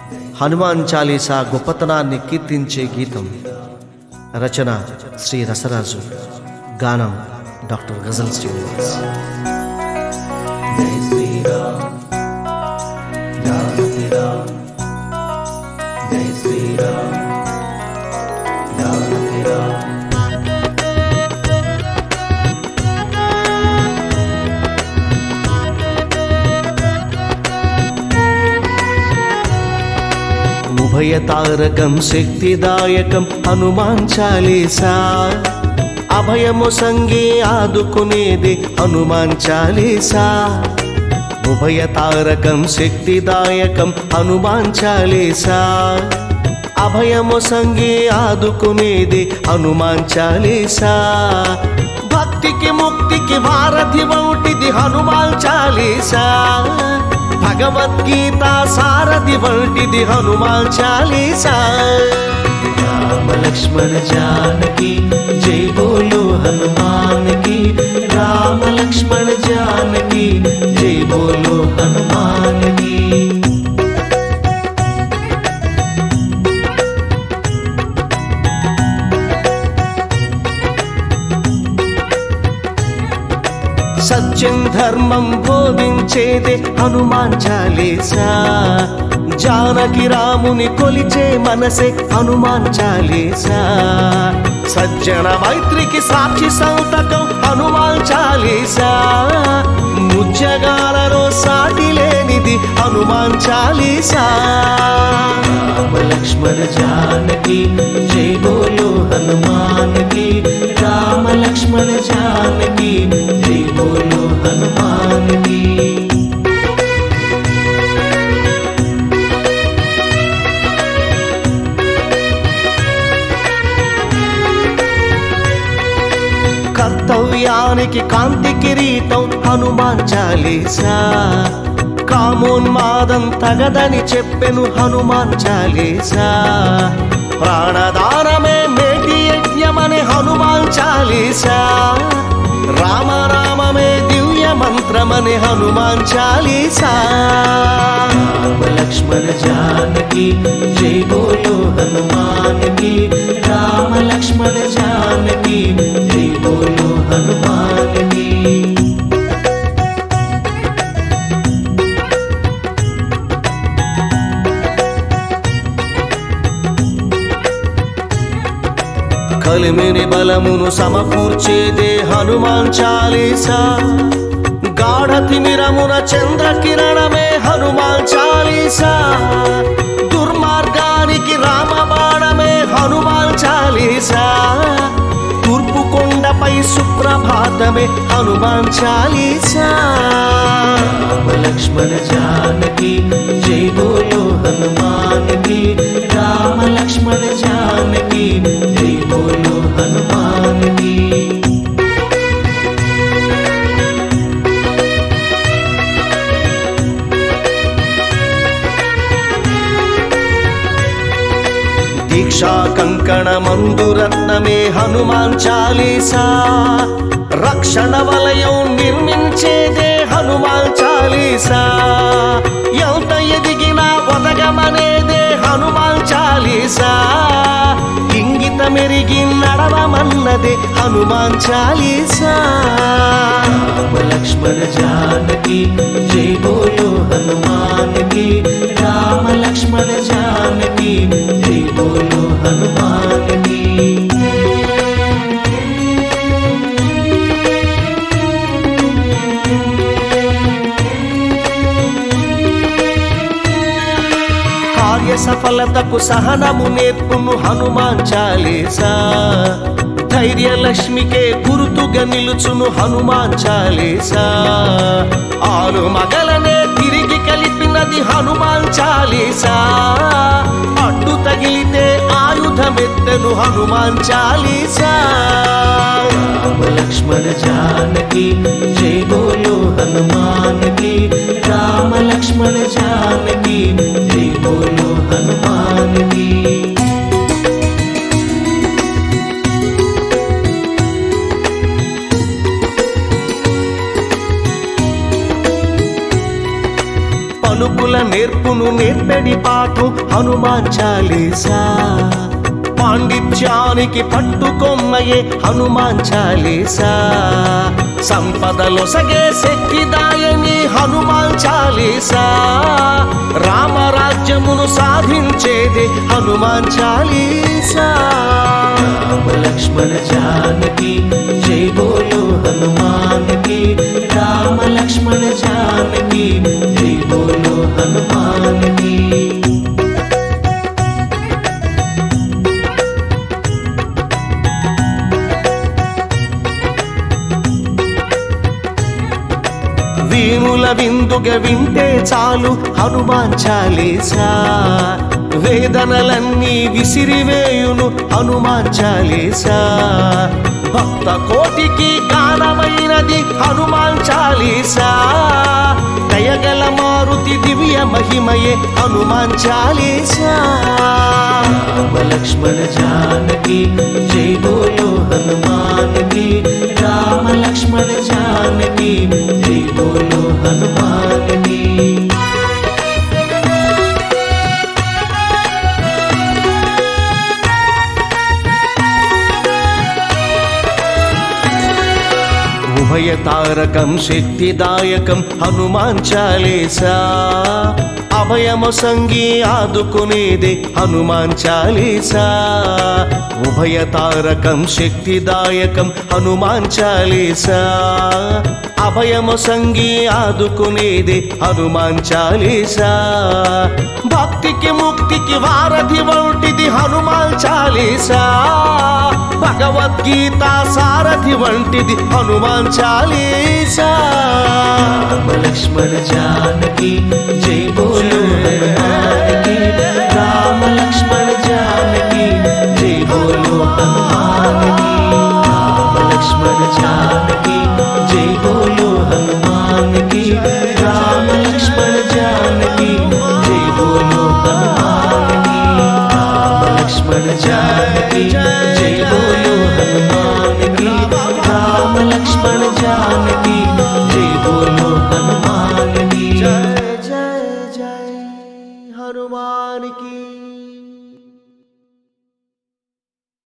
హనుమాన్ చాలీసా గొప్పతనాన్ని కీర్తించే గీతం రచన శ్రీ రసరాజు గానం డాక్టర్ గజల్ శ్రీనివాస్ జై శ్రీరామ్ జానకి రామ్ జై శ్రీరామ్ జానకి రామ్ ఉభయతారకం శక్తిదాయకం హనుమాన్ చాలీసా అభయము సంగి ఆదుకునేది హనుమాన్ చాలీసా ఉభయతారకం శక్తిదాయకం హనుమాన్ చాలీసా అభయము సంగి ఆదుకునేది హనుమాన్ చాలీసా భక్తికి ముక్తికి వారధి వంటిది హనుమాన్ చాలీసా భగవద్గీత సారథి వంటిది హనుమాన్ చాలీసా రామ లక్ష్మణ జానకి జై బోలో హనుమాన్ కి రామ లక్ష్మణ జానకి జై బోలో హనుమాన్ కి సత్యం ధర్మం బోధించేదే హనుమాన్ చాలీసా జానకి రాముని కొలిచే మనసే హనుమాన్ చాలీసా సజ్జన మైత్రికి సాక్షి సంతకం హనుమాన్ చాలీసా ముచ్చగాలలో సాటి లేనిది హనుమాన్ చాలీసా రామ లక్ష్మణ జానకి జై బోలో హనుమాన్ కి రామ లక్ష్మణ జానకి జై బోలో హనుమాన్ కి కర్తవ్యానికి కాంతి కిరీటం హనుమాన్ చాలీసా కామోన్మాదం తగదని చెప్పెను హనుమాన్ చాలీసా ప్రాణదానమే మేటి యజ్ఞమని హనుమాన్ చాలీసా రామనామమే దివ్య మంత్రమని హనుమాన్ చాలీసా రామ లక్ష్మణ జానకి జై బోలో హనుమాన్ కి రామ లక్ష్మణ జానకి జై బోలో హనుమాన్ కి కలిమిని బలమును సమకూర్చేదే హనుమాన్ చాలీసా గాఢ తిమిరమున చంద్ర కిరణమే హనుమాన్ చాలీసా దుర్మార్గానికి రామబాణమే హనుమాన్ చాలీసా తూర్పు కొండపై సుప్రభాతమే హనుమాన్ చాలీసా రామ లక్ష్మణ జానకి జై బోలో హనుమాన్ కి రామ లక్ష్మణ జానకి జై బోలో హనుమాన్ కి దీక్షా కంకణ మందురత్నమే హనుమాన్ చాలీసా రక్షణ వలయం నిర్మించేదే హనుమాన్ చాలీసా ఎంత ఎదిగినా ఒదగమనేదే హనుమాన్ చాలీసా ఇంగిత మెరిగి నడవమన్నదే హనుమాన్ చాలీసా రామ లక్ష్మణ జానకి జై బోలో హనుమాన్ కి రామ లక్ష్మణ జానకి జై బోలో హనుమాన్ కి కార్య సఫలతకు సహనము నేర్పును హనుమాన్ చాలీసా ధైర్య లక్ష్మికే గురుతుగా నిలుచును హనుమాన్ చాలీసా ఆరు మగలనే తిరిగి కలిపినది హనుమాన్ చాలీసా అడ్డు తగిలితే ఆయుధమెత్తెను హనుమాన్ చాలీసా రామ లక్ష్మణ జానకి జై బోలో హనుమాన్ కి రామ లక్ష్మణ జానకి జై బోలో హనుమాన్ కి పలుకుల నేర్పును నేర్పెడి పాటు హనుమాన్ చాలీసా పాండిత్యానికి పట్టుకొమ్మయే హనుమాన్ చాలీసా సంపదలొసగే శక్తిదాయని హనుమాన్ చాలీసా రామరాజ్యమును సాధించేది హనుమాన్ చాలీసా రామ లక్ష్మణ జానకి జై బోలో హనుమాన్ కి రామ లక్ష్మణ జానకి జై బోలో హనుమాన్ కి వీణుల విందుగ వింటే చాలు హనుమాన్ చాలీసా వేదనలన్నీ విసిరివేయును హనుమాన్ చాలీసా భక్త కోటికి గానమైనది హనుమాన్ చాలీసా దయగల మారుతి దివ్య మహిమయే హనుమాన్ చాలీసా రామ లక్ష్మణ జానకి జై బోలో హనుమాన్ కి రామ లక్ష్మణ జానకి జై బోలో హనుమాన్ కి ఉభయ తారకం శక్తిదాయకం హనుమాన్ చాలీసా అభయము సంగి ఆదుకునేదే హనుమాన్ చాలీసా ఉభయ తారకం శక్తిదాయకం హనుమాన్ చాలీసా అభయము సంగి ఆదుకునేదే హనుమాన్ చాలీసా భక్తికి ముక్తికి వారధి వంటిది హనుమాన్ చాలీసా భగవద్గీత సారథి వంటిది హనుమాన్ చాలీసా రామ లక్ష్మణ జానకి జై బోలో హనుమాన్ కి రామ లక్ష్మణ జానకి జై బోలో హనుమాన్ కి రామ లక్ష్మణ జానకి జై బోలో హనుమాన్ కి రామ లక్ష్మణ జానకి జై బోలో హనుమాన్ కి రామ లక్ష్మణ జానకి జై బోలో హనుమాన్ కి రామ లక్ష్మణ జానకి